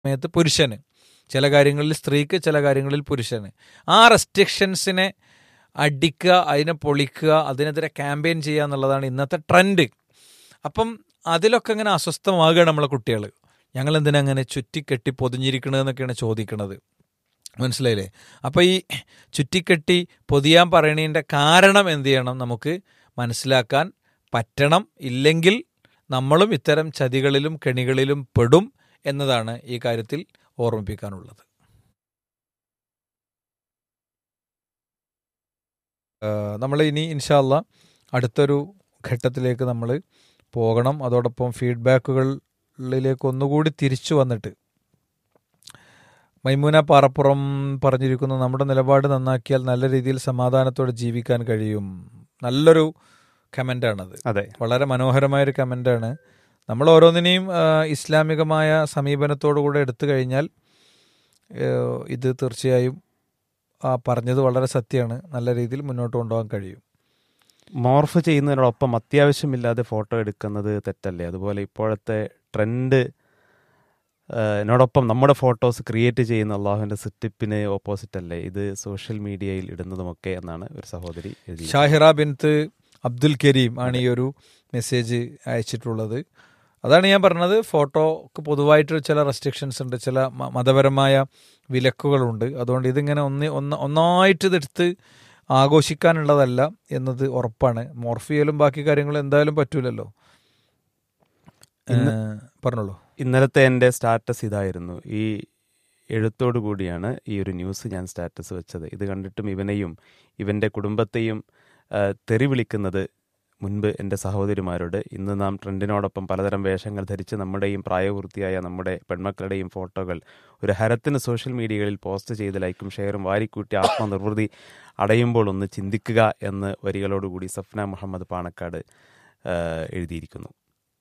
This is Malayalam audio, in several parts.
സമയത്ത് പുരുഷന് ചില കാര്യങ്ങളിൽ സ്ത്രീക്ക് ചില കാര്യങ്ങളിൽ പുരുഷന് ആ റെസ്ട്രിക്ഷൻസിനെ അടിക്കുക അതിനെ പൊളിക്കുക അതിനെതിരെ ക്യാമ്പയിൻ ചെയ്യുക എന്നുള്ളതാണ് ഇന്നത്തെ ട്രെൻഡ് അപ്പം അതിലൊക്കെ ഇങ്ങനെ അസ്വസ്ഥമാകുകയാണ് നമ്മളെ കുട്ടികൾ ഞങ്ങൾ എന്തിനാ അങ്ങനെ ചുറ്റിക്കെട്ടി പൊതിഞ്ഞിരിക്കണതെന്നൊക്കെയാണ് ചോദിക്കണത് മനസ്സിലായില്ലേ അപ്പോൾ ഈ ചുറ്റിക്കെട്ടി പൊതിയാൻ പറയണതിൻ്റെ കാരണം എന്ത് ചെയ്യണം നമുക്ക് മനസ്സിലാക്കാൻ പറ്റണം ഇല്ലെങ്കിൽ നമ്മളും ഇത്തരം ചതികളിലും കെണികളിലും പെടും എന്നതാണ് ഈ കാര്യത്തിൽ ഓർമ്മിപ്പിക്കാനുള്ളത് നമ്മൾ ഇനി ഇൻഷാല്ല അടുത്തൊരു ഘട്ടത്തിലേക്ക് നമ്മൾ പോകണം അതോടൊപ്പം ഫീഡ്ബാക്കുകളിലേക്ക് ഒന്നുകൂടി തിരിച്ചു വന്നിട്ട് മൈമൂന പാറപ്പുറം പറഞ്ഞിരിക്കുന്നു നമ്മുടെ നിലപാട് നന്നാക്കിയാൽ നല്ല രീതിയിൽ സമാധാനത്തോടെ ജീവിക്കാൻ കഴിയും നല്ലൊരു കമൻ്റാണത് അതെ വളരെ മനോഹരമായൊരു കമൻ്റാണ് നമ്മൾ ഓരോന്നിനെയും ആ, ഇസ്ലാമികമായ സമീപനത്തോടു കൂടെ എടുത്തു കഴിഞ്ഞാൽ ഏഹ്, ഇത് തീർച്ചയായും ആ പറഞ്ഞത് വളരെ സത്യമാണ് നല്ല രീതിയിൽ മുന്നോട്ട് കൊണ്ടുപോകാൻ കഴിയും മോർഫ് ചെയ്യുന്നതിനോടൊപ്പം അത്യാവശ്യമില്ലാതെ ഫോട്ടോ എടുക്കുന്നത് തെറ്റല്ലേ അതുപോലെ ഇപ്പോഴത്തെ ട്രെൻഡ് എന്നോടൊപ്പം നമ്മുടെ ഫോട്ടോസ് ക്രിയേറ്റ് ചെയ്യുന്ന അള്ളാഹുവിൻ്റെ സിറ്റിപ്പിന് ഓപ്പോസിറ്റ് അല്ലേ ഇത് സോഷ്യൽ മീഡിയയിൽ ഇടുന്നതുമൊക്കെ എന്നാണ് ഒരു സഹോദരി എഴുതി ഷാഹിറ ബിൻത്ത് അബ്ദുൽ കരീം ആണ് ഈ ഒരു മെസ്സേജ് അയച്ചിട്ടുള്ളത് അതാണ് ഞാൻ പറഞ്ഞത് ഫോട്ടോക്ക് പൊതുവായിട്ട് ചില റെസ്ട്രിക്ഷൻസ് ഉണ്ട് ചില മ- മതപരമായ വിലക്കുകളുണ്ട് അതുകൊണ്ട് ഇതിങ്ങനെ ഒന്ന് ഒന്ന് ഒന്നായിട്ട് ഇതെടുത്ത് ആഘോഷിക്കാനുള്ളതല്ല എന്നത് ഉറപ്പാണ് മോർഫിയലും ബാക്കി കാര്യങ്ങളും എന്തായാലും പറ്റൂലല്ലോ ഇന്ന് ഏഹ്, പറഞ്ഞോളൂ ഇന്നലത്തെ എൻ്റെ സ്റ്റാറ്റസ് ഇതായിരുന്നു ഈ എഴുത്തോടു കൂടിയാണ് ഈ ഒരു ന്യൂസ് ഞാൻ സ്റ്റാറ്റസ് വെച്ചത് ഇത് കണ്ടിട്ടും ഇവനെയും ഇവൻ്റെ കുടുംബത്തെയും ആ, തെറി വിളിക്കുന്നത് മുൻപ് എൻ്റെ സഹോദരിമാരോട് ഇന്ന് നാം ട്രെൻഡിനോടൊപ്പം പലതരം വേഷങ്ങൾ ധരിച്ച് നമ്മുടെയും പ്രായപൂർത്തിയായ നമ്മുടെ പെൺമക്കളുടെയും ഫോട്ടോകൾ ഒരു ഹരത്തിന് സോഷ്യൽ മീഡിയകളിൽ പോസ്റ്റ് ചെയ്ത് ലൈക്കും ഷെയറും വാരിക്കൂട്ടി ആത്മനിർവൃതി അടയുമ്പോൾ ഒന്ന് ചിന്തിക്കുക എന്ന് വരികളോടുകൂടി സഫ്ന മുഹമ്മദ് പാണക്കാട് ആ, എഴുതിയിരിക്കുന്നു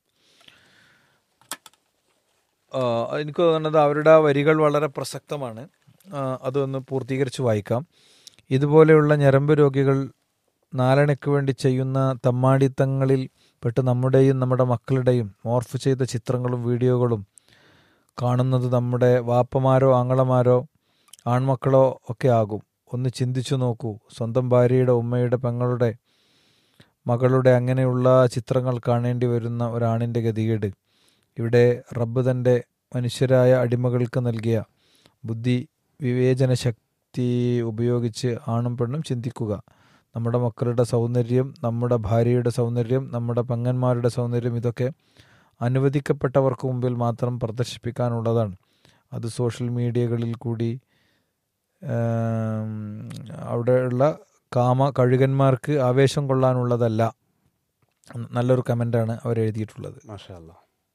ആ, എനിക്ക് തോന്നുന്നത് അവരുടെ ആ വരികൾ വളരെ പ്രസക്തമാണ് ആ, അതൊന്ന് പൂർത്തീകരിച്ച് വായിക്കാം ഇതുപോലെയുള്ള ഞരമ്പ് രോഗികൾ നാലണയ്ക്ക് വേണ്ടി ചെയ്യുന്ന തമ്മാടിത്തങ്ങളിൽ പെട്ട് നമ്മുടെയും നമ്മുടെ മക്കളുടെയും മോർഫ് ചെയ്ത ചിത്രങ്ങളും വീഡിയോകളും കാണുന്നത് നമ്മുടെ വാപ്പമാരോ ആങ്ങളമാരോ ആൺമക്കളോ ഒക്കെ ആകും ഒന്ന് ചിന്തിച്ചു നോക്കൂ സ്വന്തം ഭാര്യയുടെ ഉമ്മയുടെ പെങ്ങളുടെ മകളുടെ അങ്ങനെയുള്ള ചിത്രങ്ങൾ കാണേണ്ടി വരുന്ന ഒരാണിൻ്റെ ഗതികേട് ഇവിടെ റബ്ബ് തൻ്റെ മനുഷ്യരായ അടിമകൾക്ക് നൽകിയ ബുദ്ധി വിവേചന ശക്തി ഉപയോഗിച്ച് ആണും പെണ്ണും ചിന്തിക്കുക നമ്മുടെ മക്കളുടെ സൗന്ദര്യം നമ്മുടെ ഭാര്യയുടെ സൗന്ദര്യം നമ്മുടെ പെങ്ങന്മാരുടെ സൗന്ദര്യം ഇതൊക്കെ അനുവദിക്കപ്പെട്ടവർക്ക് മുമ്പിൽ മാത്രം പ്രദർശിപ്പിക്കാനുള്ളതാണ് അത് സോഷ്യൽ മീഡിയകളിൽ കൂടി ആം, അവിടെയുള്ള കാമ കഴുകന്മാർക്ക് ആവേശം കൊള്ളാനുള്ളതല്ല നല്ലൊരു കമൻ്റാണ് അവർ എഴുതിയിട്ടുള്ളത് മാഷാ അല്ലാ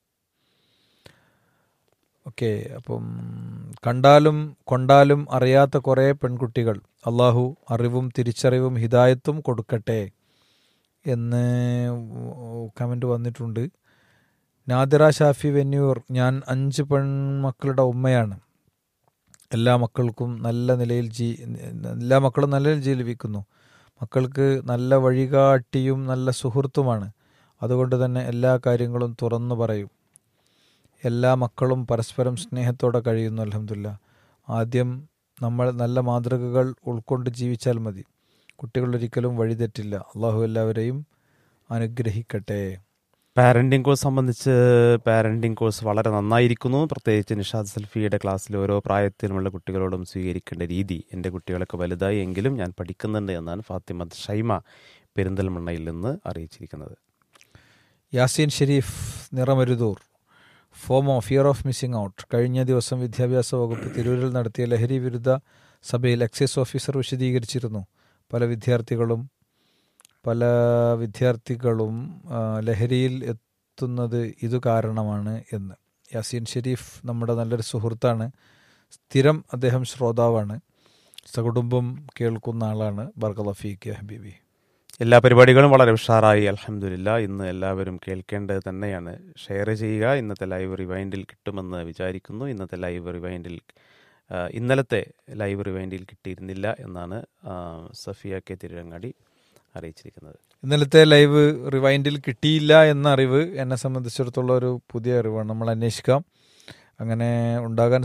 ഓക്കെ അപ്പം കണ്ടാലും കൊണ്ടാലും അറിയാത്ത കുറേ പെൺകുട്ടികൾ അള്ളാഹു അറിവും തിരിച്ചറിവും ഹിദായത്തും കൊടുക്കട്ടെ എന്ന് കമൻറ്റ് വന്നിട്ടുണ്ട് നാദിറ ഷാഫി വെന്നൂർ ഞാൻ അഞ്ച് പെൺമക്കളുടെ ഉമ്മയാണ് എല്ലാ മക്കൾക്കും നല്ല നിലയിൽ ജീ എല്ലാ മക്കളും നല്ല നിലയിൽ ജീവിക്കുന്നു മക്കൾക്ക് നല്ല വഴികാട്ടിയും നല്ല സുഹൃത്തുമാണ് അതുകൊണ്ട് തന്നെ എല്ലാ കാര്യങ്ങളും തുറന്നു പറയും എല്ലാ മക്കളും പരസ്പരം സ്നേഹത്തോടെ കഴിയുന്നു അലഹമില്ല ആദ്യം നമ്മൾ നല്ല മാതൃകകൾ ഉൾക്കൊണ്ട് ജീവിച്ചാൽ മതി കുട്ടികൾ ഒരിക്കലും വഴിതെറ്റില്ല അള്ളാഹു എല്ലാവരെയും അനുഗ്രഹിക്കട്ടെ പാരന്റിംഗ് കോഴ്സ് സംബന്ധിച്ച് പാരന്റിംഗ് കോഴ്സ് വളരെ നന്നായിരിക്കുന്നു പ്രത്യേകിച്ച് നിഷാദ് സൽഫിയുടെ ക്ലാസ്സിൽ ഓരോ പ്രായത്തിലുമുള്ള കുട്ടികളോടും സ്വീകരിക്കേണ്ട രീതി എൻ്റെ കുട്ടികളൊക്കെ വലുതായി എങ്കിലും ഞാൻ പഠിക്കുന്നുണ്ട് എന്നാണ് ഫാത്തിമ ഷൈമ പെരിന്തൽമണ്ണയിൽ നിന്ന് അറിയിച്ചിരിക്കുന്നത് Yaseen Sharif Niramaruthur FOMO fear of missing out കഴിഞ്ഞ ദിവസം വിദ്യാഭ്യാസ വകുപ്പ് തിരൂരിൽ നടത്തിയ ലഹരി വിരുദ്ധ സഭയിൽ എക്സൈസ് ഓഫീസർ വിശദീകരിച്ചിരുന്നു പല വിദ്യാർത്ഥികളും പല വിദ്യാർത്ഥികളും ആ, ലഹരിയിൽ എത്തുന്നത് ഇതു കാരണമാണ് എന്ന് യാസീൻ ഷെരീഫ് നമ്മുടെ നല്ലൊരു സുഹൃത്താണ് സ്ഥിരം അദ്ദേഹം ശ്രോതാവാണ് സകുടുംബം കേൾക്കുന്ന ആളാണ് ബർഗലഫീക്ക് ഹബീബി എല്ലാ പരിപാടികളും വളരെ ഉഷാറായി അലഹമില്ല ഇന്ന് എല്ലാവരും കേൾക്കേണ്ടത് തന്നെയാണ് ഷെയർ ചെയ്യുക ഇന്നത്തെ ലൈവ് റിവൈൻഡിൽ കിട്ടുമെന്ന് വിചാരിക്കുന്നു ഇന്നത്തെ ലൈവ് റിവൈൻഡിൽ ആ, ഇന്നലത്തെ ലൈവ് റിവൈൻഡിൽ കിട്ടിയിരുന്നില്ല എന്നാണ് ആ, സഫിയ കെ തിരുവങ്ങാടി അറിയിച്ചിരിക്കുന്നത് ഇന്നലത്തെ ലൈവ് റിവൈൻഡിൽ കിട്ടിയില്ല എന്ന അറിവ് എന്നെ സംബന്ധിച്ചിടത്തോളം ഒരു പുതിയ അറിവാണ് നമ്മൾ അന്വേഷിക്കാം അങ്ങനെ ഉണ്ടാകാൻ